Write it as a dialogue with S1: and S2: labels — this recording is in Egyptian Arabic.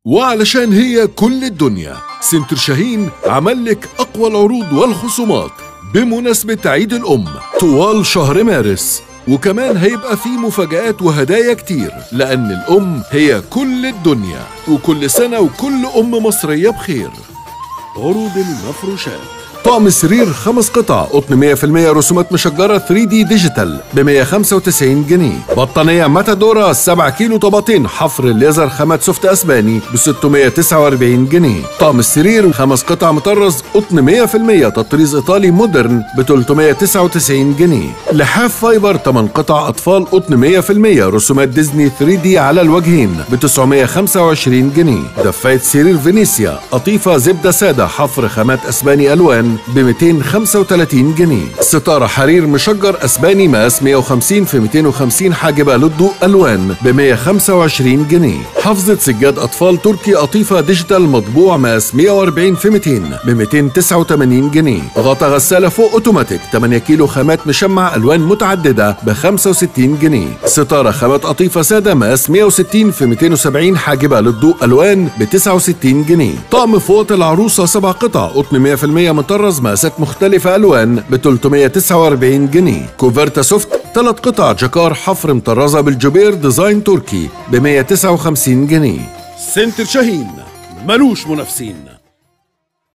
S1: وعلشان هي كل الدنيا سنتر شاهين عمل لك أقوى العروض والخصومات بمناسبة عيد الأم طوال شهر مارس وكمان هيبقى فيه مفاجآت وهدايا كتير لأن الأم هي كل الدنيا وكل سنة وكل أم مصرية بخير عروض المفروشات طقم سرير خمس قطع قطن 100% رسومات مشجرة 3 دي ديجيتال ب 195 جنيه بطانية ماتادورا 7 كيلو طبقتين حفر الليزر خامات سوفت اسباني ب 649 جنيه طقم السرير خمس قطع مطرز قطن 100% تطريز ايطالي مودرن ب 399 جنيه لحاف فايبر 8 قطع اطفال قطن 100% رسومات ديزني 3 دي على الوجهين ب 925 جنيه دفاية سرير فينيسيا قطيفة زبدة سادة حفر خامات اسباني الوان ب 235 جنيه ستارة حرير مشجر اسباني مقاس 150 في 250 حاجبة للضوء الوان ب 125 جنيه حفظة سجاد اطفال تركي قطيفة ديجيتال مطبوع مقاس 140 في 200 ب 289 جنيه غطا غسالة فوق اوتوماتيك 8 كيلو خامات مشمع الوان متعددة ب 65 جنيه ستارة خامات قطيفة سادة مقاس 160 في 270 حاجبة للضوء الوان ب 69 جنيه طقم فوط العروسة سبع قطع قطن 100% مطرز مقاسات مختلفة الوان ب 349 جنيه كوفرتا سوفت ثلاث قطع جاكار حفر مطرزة بالجبير ديزاين تركي ب 159 جنيه سنتر شاهين ملوش منافسين